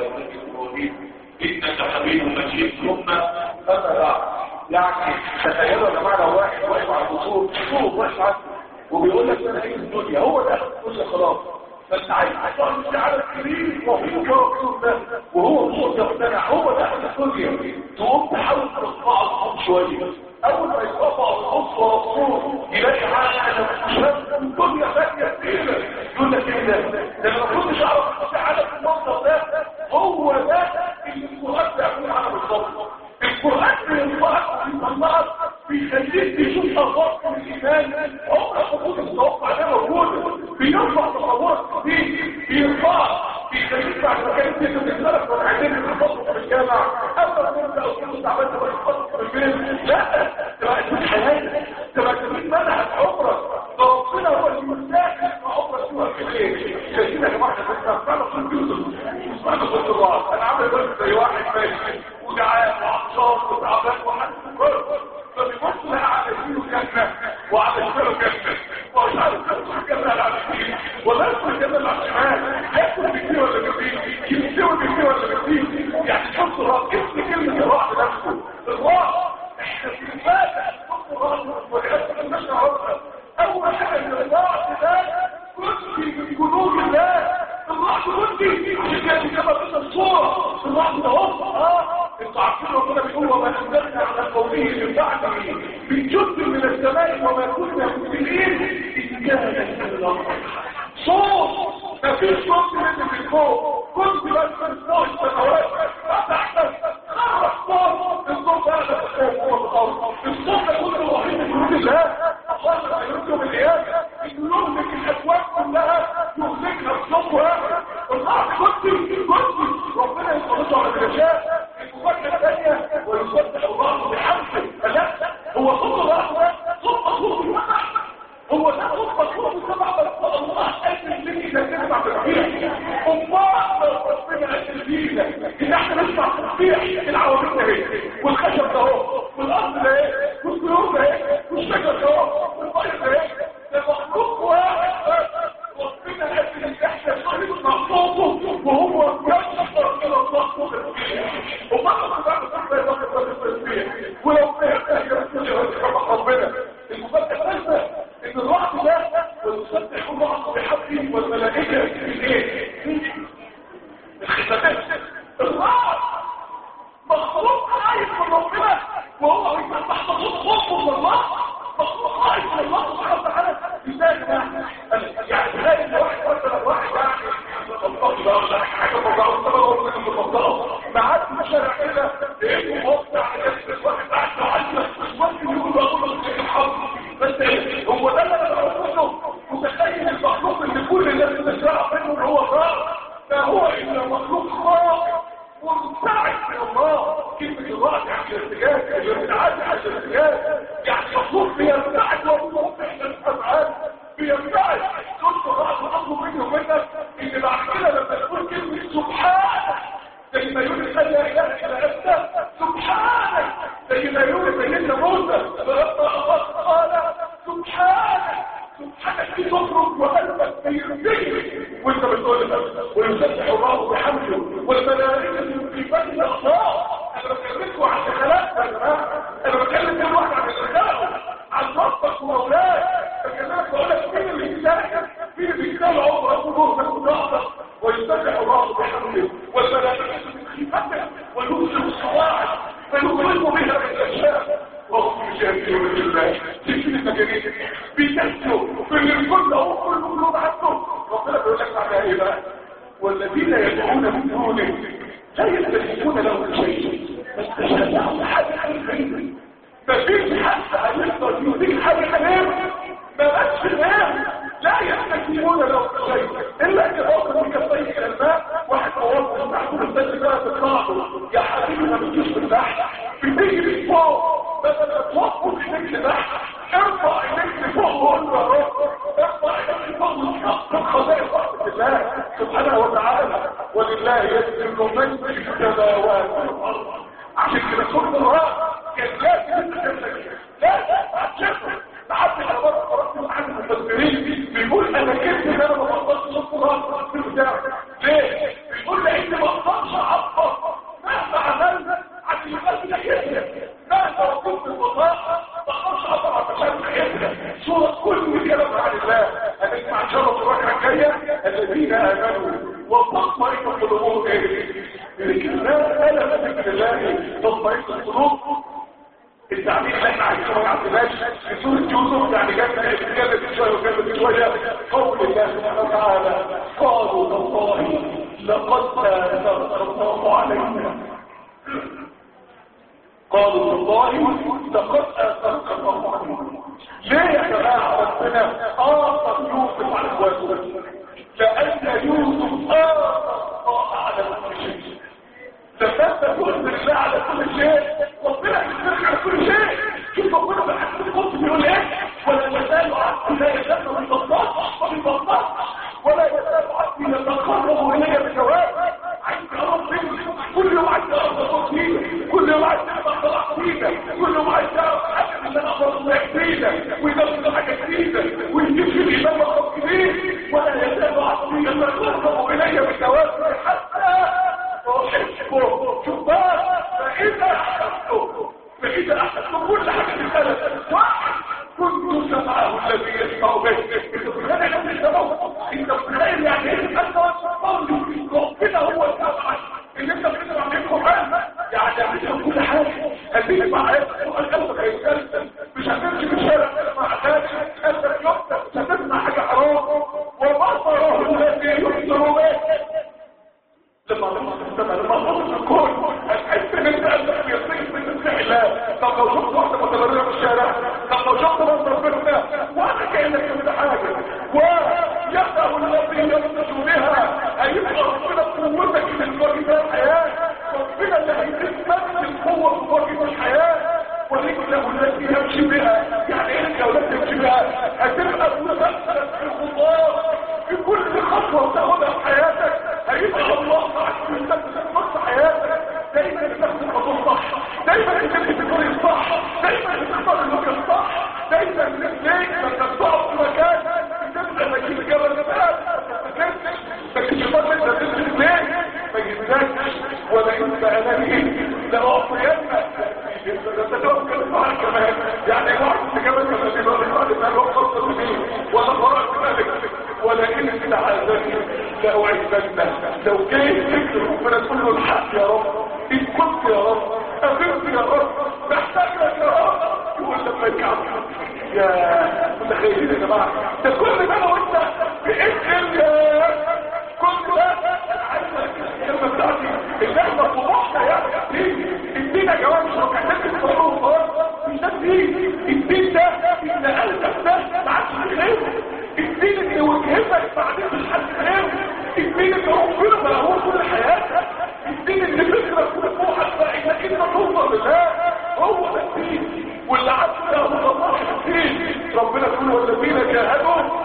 ابراهيم انك حبيب مجيد ثم اما يعني تخيلوا يا جماعه لو واحد واقف على الدكتور دكتور واقف وبيقول لك انا عايز الدنيا هو ده كل خلاص فانت عايز تقعد على الكريم وفي فرق ده وهو مش مقتنع هو ده الدنيا تقوم تحاول ترفعه الخط شويه اول ما يترفع الخط ورسول يلاقي حاجه شاب الدنيا ثانيه كتيره يقول لك ايه ده ده ما كنتش اعرف على المنظر ده هو ده اللي القران بيعمل على بالظبط القران بيطلعك بيطلعك بيخليك تشوف اخبار من الايمان عمرك ما كنت تتوقع ده موجود بيرفع تصورك فيه بيرفع بيخليك بعد ما كانت انت بتتلف من عينين الخطوه في الجامعه اما كنت او كنت تعبان تبقى تخطط في البيت لا تبقى تكون حياتك تبقى تكون منهج عمرك ربنا هو اللي مستاهل عمرك سوى في الليل شايفين يا جماعه احنا كنا بنعمل في يوسف اسمعنا صوت الرعب انا عامل بس زي واحد ماشي وجعان وعطشان وتعبان وحاسس بكره فبيبص لها على يمينه جنة وعلى شماله جنة ومش عارف تدخل الجنة على اليمين ولا يدخل الجنة على الشمال ياكل بكتير ولا بكتير يستوي بكتير ولا بكتير يعني شوف الرب اسم كلمة الرعب نفسه الرعب احنا في المادة شوف الرعب وحياتنا مش عرفها اول حاجة من الرعب ده كنت من جنود الله الرعب كنت عشان كده كما في الصورة الرعب ده هو اه انتوا عارفين ربنا بيقول وما انزلنا على قومه من بعده من جزء من السماء وما كنا مسلمين ان كان من الارض صوت ما فيش صوت من في الفوق كنت بس من فوق السماوات فتحت خرج صوت الصوت هذا الصوت الصوت ده كله وحيد من جنود الله الله يرجو القيامه ان يهلك الاكوان كلها يهلكها بصوت واحد والله كنت كنت ربنا يخلصه على الرجال المفاجأة الثانية ويصدق الله بحمده لا هو صوت الله ده صوت مخلوق هو ده صوت مخلوق بسبع بس الله قال اللي اذا تسمع تسبيح الله ربنا قال فينا ان احنا نسمع تسبيح العوامل ده اهي والخشب ده اهو والارض ده اهي والطيور ده اهي والشجر ده اهو والطير ده اهي ده مخلوق واحد ربنا قال ان احنا نسمع صوته وهو يشعر الى الله وبعض ولو ربنا المفاجأة الثالثة ان الرعب ده ويسبح الله بحقه والملائكة الايه؟ الختامات الرعب مخلوق خايف من ربنا وهو يسبح مخلوق خوفه من الله مخلوق خايف من الله سبحانه وتعالى ازاي يعني تلاقي واحد مثلا واحد يعني حاجه مضاعفه معاك في الشارع كده ايه موقع نفس واحد قاعد معلم ممكن يقول اقول لك الحظ بس هو ده اللي انا بقوله متخيل المخلوق اللي كل الناس بتشرح منه هو خاص فهو الا مخلوق خاص ومبتعد من الله كلمة الرأس يعني الارتجاج الارتعاد عن الارتجاج يعني مخلوق بيرتعد والله احنا الابعاد بيرتعد كنت الرأس اطلب مني ومنك ان بعد كده لما تقول كلمة سبحانك زي ما يقول لا اله الا انت سبحانك زي ما يقول سيدنا موسى الله قال سبحانك سبحانك دي تخرج وقلبك بيرتجي وانت بتقول ويسبح الله بحمده والملائكه في بني الاخطاء انا بكلمكم عن خلقنا يا جماعه انا بكلم كل واحد عن خلقه عن ربك ومولاك بكلمك بقول لك مين اللي بيساعدك مين اللي بيسال عمرك وجهدك وضعفك ويسبح الله بحمده والملائكه من خيفتك ويرسل الصواعق فيخرجوا بها من الاشياء وهم يجاهدون بالله تكفي المجانين بيكسروا في الكل او كل كله عنده ربنا بيقول لك معناها ايه بقى والذين يدعون من دونه لا يستجيبون لهم شيء بس تشجعوا حاجه حقيقيه مفيش حد هيقدر يديك حاجه حقيقيه ما بقاش في الناس لا يستجيبون لهم شيء الا ان اوقف كفيه الماء واحد اوقف تحت الثلج بقى تطلع يا حبيبي ما بتجيش من تحت بتيجي من فوق بدل ما توقف ايديك لتحت ارفع ايديك لفوق وقول له يا رب ارفع ايديك لفوق وتحقق خزائن رحمه الله سبحانه وتعالى ولله يسجد من في السماوات والارض عشان كده كل الله كان لازم تتكلم لازم تعجبه لحد على بره قرات عن المفسرين بيقول انا كنت انا ما بقدرش صوت الله في البتاع ليه؟ بيقول لان ما اقدرش الذين امنوا وتطمئن قلوبهم ايه لكن لا الا بذكر الله تطمئن القلوب التعبير اللي احنا عايزينه ما يعطيناش في سوره يوسف يعني جاب جاب شويه وجاب شويه قول الله سبحانه وتعالى قالوا والله لقد اثر الله علينا قالوا والله لقد اثرك الله علينا ليه يا جماعه ربنا اثر يوسف على اخواته لان يوسف اثر الله على كل شيء تثبت بالله على كل شيء ربنا يسرك على كل شيء شوف ربنا بحث القدس بيقول ايه ولا يزال عبدي لا يزال من الله ومن الله ولا يزال عبدي يتقرب الي بالجواب عايز اعرف كل يوم عايز اعرف فيه كل يوم عايز اعرف طلع فيه كل يوم عايز اعرف حاجه اللي انا اقدر جديده ويدخل حاجه جديده ويجيب في الايمان رقم كبير ولا يزال عبدي يتقرب الي بالجواب حتى احبه شوف بقى فاذا احببته فاذا احببته كل حاجه في البلد واحد كنت سمعه الذي يسمع به انت بتخيل انت انت بتخيل يعني ايه انت وصلني ربنا هو السمع اللي انت بتسمع من القران يعني هتسمع كل حاجه هتسمع ايه قلبك هيتكلم مش هتمشي في الشارع تسمع اغاني قلبك يفتح مش هتسمع حاجه حرام وبصره الذي يبصر به لما لما لما الكون هتحس ان انت قلبك بيطيق من تسبيح الله طب لو شفت واحده متبرره في الشارع طب لو شفت منظر بيتنا وانا كانك كده حاجه ويبدا الذي يبطش بها هيبقى ربنا قوتك اللي تواجه بها الحياه ربنا اللي هيتمثل القوه في مواجهه الحياه ولكنه التي يمشي بها يعني ايه الجولات تمشي بها هتبقى متمثله في الخطاب في كل خطوه تاخدها في حياتك هيبقى الله معك في نفس حياتك دايما تاخد الخطوه صح دايما انت بتختار الصح دايما بتختار المكان الصح دايما ليك لما تقف في مكان تبدا تجيب جبل جبال لكن الشيطان انت تمشي ليه ما يجيبلكش ولا انت اناني لاعطينك انت توكل معاك كمان يعني واحد في جبل كما بيقول لك انا وقفت به ولا قرات ذلك ولكن انت عايزني لاعيدنك لو جيت تكتب ربنا تقول له الحق يا رب ان كنت يا رب اغفرت يا رب محتاج لك يا رب يقول لما يكعب يا متخيلين يا جماعه ده كل ده انا وانت باذن يا كل ده انا عايزك الكلمه بتاعتي اللي احنا طموحنا يا الدين يا جماعه مش ركعتين الصلاه خالص مش ده الدين الدين ده ان قلبك ده ما عادش خير الدين اللي وجهتك بعدين مش حد خير الدين اللي ربنا بقى هو كل حياتك الدين اللي فكرك وطموحك بقى انك انت توصل لله هو ده الدين واللي عارف له الله الدين ربنا يقول والذين جاهدوا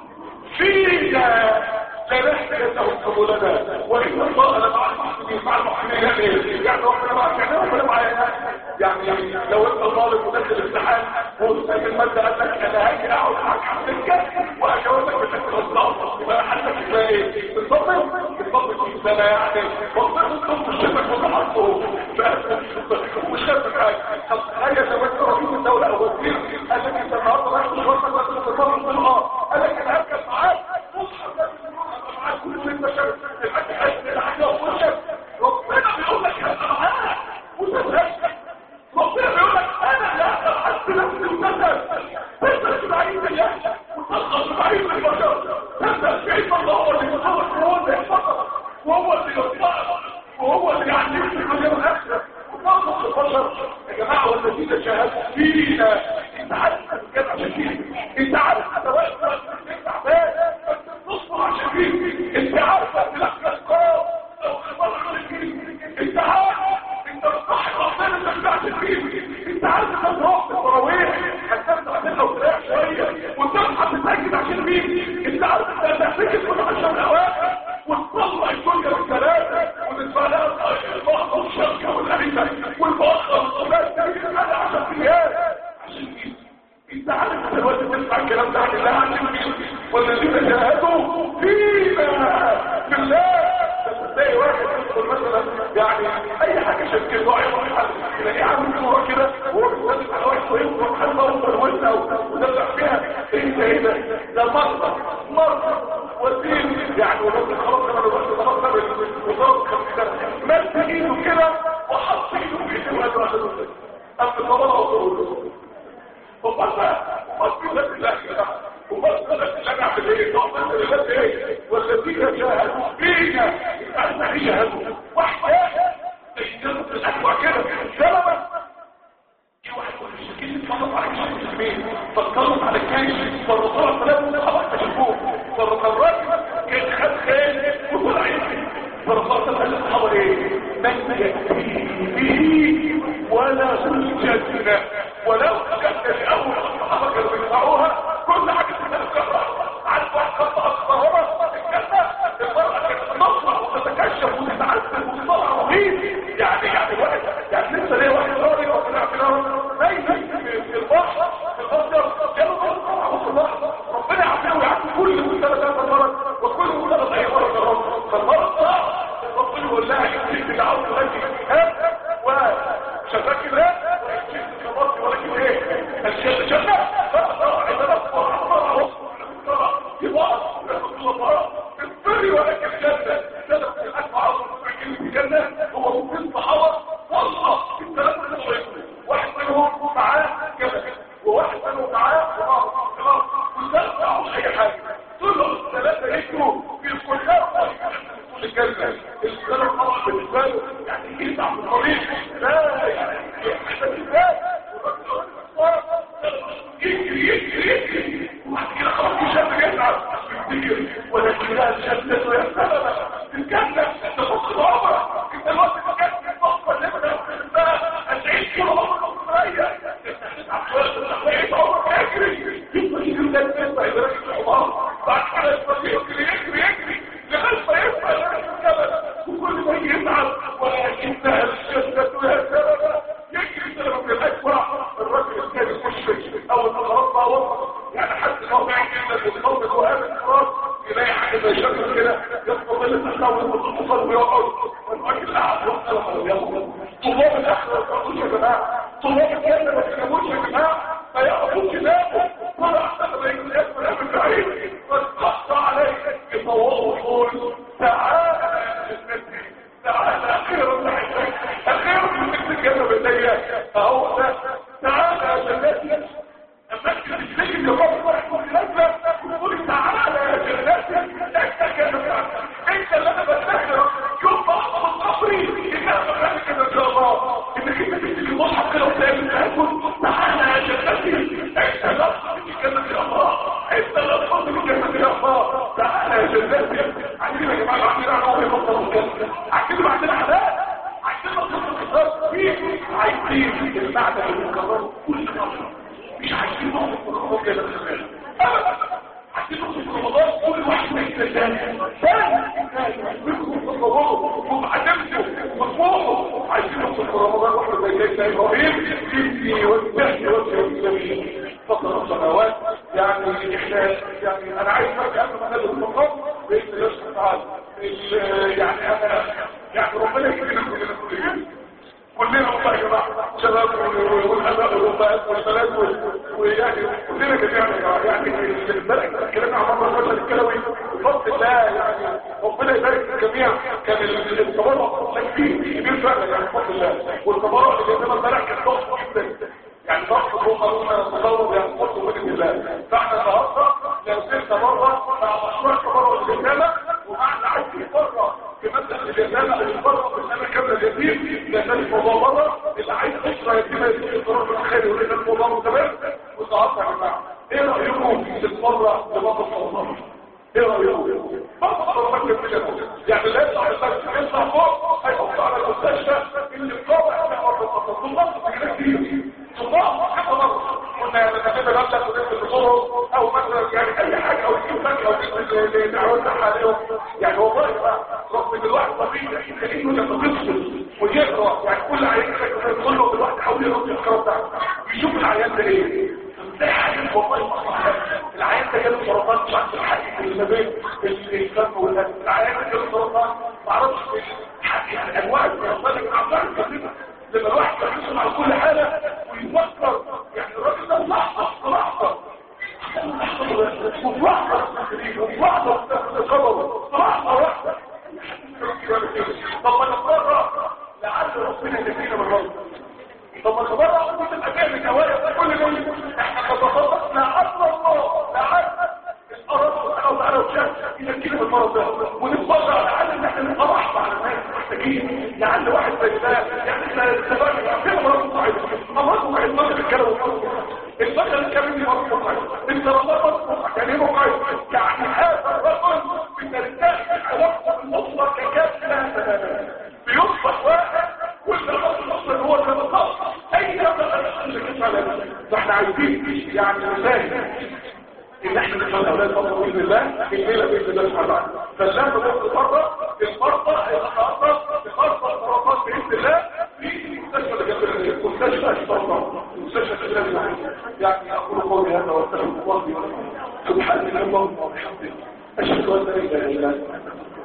فينا لنحكتهم قبولنا وإن الله لمع المحسنين مع المحسنين يعني يعني ربنا معك يعني ربنا معايا يعني لو انت طالب وداخل امتحان واستاذ المادة قال لك انا هاجي اقعد معاك على السكة واجاوبك بشكل غلط يبقى حالك ازاي ايه؟ بالضبط بالضبط في سنة يعني والله الطب الشبك وتحطه ومش خايف حاجة طب هيا شبكة رئيس الدولة او وزير قال لك انت النهارده رايح مشوار مثلا في الطب اه قال لك انا هركب معاك مصحف كل شيء بشر الحاجة حاجة الحاجة وفرشة ربنا بيقول لك انا معاك وتتهشك ربنا بيقول لك انا لا احس نفسي المثل بس بعيد اليحيى وتلقى بعيد البشر تبدا كيف الله هو اللي يصرف وهو اللي يحفظك وهو اللي يطلعك وهو اللي يعلمك في الدنيا والاخره وتلقى البشر يا جماعه والذين شاهدوا فينا انت عارف كده عشان كده انت عارف انا واقف انت تعبان تصبر عشان كده انت عارف ان لك اسقاط لو خبر انت عارف انت بتصحي ربنا انت بتاعت فيه انت عارف انت تروح في التراويح هتبدا منها وتريح شويه وتصحى تتاكد عشان مين انت عارف انت هتحتاج تكون عشان اواخر وتطلع الدنيا بالثلاثه وتدفع لها البعض والشركه والعيله والباخر والصلاه تجد على 10 ايام عشان مين انت عارف انت دلوقتي بتسمع الكلام ده عن الله عشان مين والذين جاهدوا فينا بالله تلاقي واحد يدخل مثلا يعني اي حاجه شكل ضعيف تلاقيه عامل كده كده وهو بيتكلم على واحد كويس ومحل اوفر وانت ودفع فيها ايه ده ايه ده ده مرضى مرضى ودين يعني ولو خلاص انا رحت خلاص انا وضرب خمسة مد ايده كده وحط ايده في ايده وقال له احنا اما طبعا وصول وقال وقال لا اله الا وقال لا نعمل ايه وقال لا ايه والذين جاهدوا فينا احنا جاهدوا واحد يجرب الأكوى كده سببا في واحد المشركين اتفرط على كشف المسلمين فاتكلم على الجيش فالرسول ثلاثة خلاص تشوفوه فالراجل كان خد خيل وطلع يجري فالرسول قال للصحابة ايه من يأتي به ولا حجتنا ولو حجتنا لأول الصحابة كانوا بيدفعوها كل حاجة تتذكرها عارف واحد خط أصفر الجنة المرأة كانت تطلع وتتكشف وتتعذب وتطلع رهيب يعني يعني واحد يعني لسه ليه واحد راجل وطلع في الارض نايم في البحر في الازهر كانوا طلعوا في البحر ربنا يعافيه ويعافي كل ثلاث مرات وكل ثلاث اي مره جرب فالمره ربنا يقول لها انت دعوت لك هات وشفاك الله وانت كبرت ولكن ايه الجنه جنه فاقرا عندنا يبقى اضطري ولكن الجنه سبب الاسمع الجنه هو ممكن الصحابه والله الثلاثه اللي شايفين واحد منهم معاه جبل وواحد منهم معاه خلاص خلاص والثلاثه معهوش اي حاجه طلعوا الثلاثه يجروا في الكلها كل الجنه الثلاثه طبعا بالنسبه له يعني يسعى في الطريق لا يعني يحسن ازاي يجري يجري يجري وبعد كده خلاص يشاف يسعى يفتكر ولكن لا الجنه يا سلامه الجنه تفوق العمر انت الوقت ما كانش يتوقع لما هتعيش كل عمرك وتريح هتعيش عمرك يجري يفضل يجري ده يطلع يدرك الحمار بعد كده يفضل يجري يجري يجري لغايه ما يطلع يدرك الجبل وكل ما يتعب ولكنها الجنه يا سلامه يجري سلامه في الاكبر الراجل الثاني مشرك اول ما خلاص بقى وصل يعني حتى لو بعيد جدا بالقلب وقابل خلاص يلاقي حاجه زي شكل كده يطلب اللي تحاول وتصل ويقعد والراجل قاعد وصل وياخد طلاب الاخره ما تقولوش يا جماعه طلاب الجنه ما تكلموش يا جماعه ما ياخدوش كلامه ولا احسن ما يكون ياكل امر بعيد وتقطع عليه يطوعوا يقول تعالى يا جنتي تعالى اخيرا معك اخيرا من الجنه بالليل فهو ده تعالى يا جنتي اما انت تسجل لرب واحد لازم تقول تعالى يا جنتي انت كده انت اللي انا بستخدم يوم بحضر القبري انك بخليك ان شاء الله انك انت تكتب المصحف كده وتلاقي تقول تعالى يا جنتي انت لا تحط الجنه يا الله انت لا تحط الجنه يا الله تعالى يا جنتي عايزين يا جماعه عايزين نعمل يفضل الجنه عايزين بعدين عذاب عايزين نصف الخطاب فيه عايزين المعنى المكرر كل مره مش عايزين نقف في الخطاب يا جماعه ابدا عايزين نقف في رمضان كل واحد ما يتلزم ثاني منكم تصوروا ومعدمته ومطموحه عايزين نقف في رمضان واحد زي سيدنا ابراهيم يبني ويمتحن وجه السبيل فترة سنوات يعني احنا يعني انا عايز ارجع قبل ما نزل المقام باذن الله سبحانه وتعالى يعني انا يعني ربنا يكرمنا كلنا كلنا كلنا والله يا جماعه شباب والاباء والامهات والبنات ويعني كلنا جميعا يا جماعه يعني امبارح اتكلمنا عن مرة الرجل الكلوي بفضل الله يعني ربنا يبارك الجميع كان التبرع تكفير كبير فعلا يعني بفضل الله والتبرع اللي جابنا امبارح كان ضخم جدا يعني ضغط هو قانون التطور يعني قلت بإذن الله فاحنا النهارده لو سيرنا بره مع مشروع التبرع الجزامه ومع اللي عايز يتبرع في مبدا الجزامه اللي يتبرع في السنه كامله جديد لان الموضوع بره اللي عايز اسره يتم يتم القرار الخيري ولان الموضوع تمام والنهارده يا جماعه ايه رايكم في نتبرع لبعض الصومال ايه رايكم بعض الصومال يعني لا يطلع يطلع فوق هيحط على المستشفى اللي الطابع بتاع الصومال كتير الله حتى مرة قلنا لما كده غلق ونزل بصوره او مثلا يعني اي حاجة او يجيب فاكة او يجيب دعوات عليهم يعني والله بقى رغم ان الواحد طبيعي كأنه لما تفصل ويقرأ يعني كل عيان يدخل له الواحد حاول يرد الكرة بتاعته يشوف العيان ده ايه تلاقي حاجات والله العيان ده جاله سرطان مش عارف الحقيقة اللي ما بين الفم والقلب العيان ده جاله سرطان معرفش يعني انواع السرطان اللي عمال يكلمها لما الواحد يحسن على كل حالة ويفكر يعني الراجل ده لحظة لحظة وفي لحظة وفي لحظة جايين لعل واحد زي ده يعني احنا اتفقنا كده مرات مصاعد امراض مصاعد ما بتتكلم البشر الكريم دي مرات مصاعد انت والله مرات مصاعد يعني ايه مصاعد يعني هذا الرجل من الناس علاقته بالاسره ككافه تماما بيصبح واحد والشخص الاصل هو اللي بالضبط اي هذا اللي كيف على فاحنا عايزين يعني نساهم ان احنا نخلي الاولاد برضه باذن الله الليله باذن الله سبحانه وتعالى فاللام بس مره المرضى هيتخطط بخاصه السرطان باذن الله في المستشفى اللي جنب المستشفى السرطان المستشفى الشباب يعني اقول قولي هذا واستغفر الله سبحان الله وبحمده اشهد ان لا اله الا انت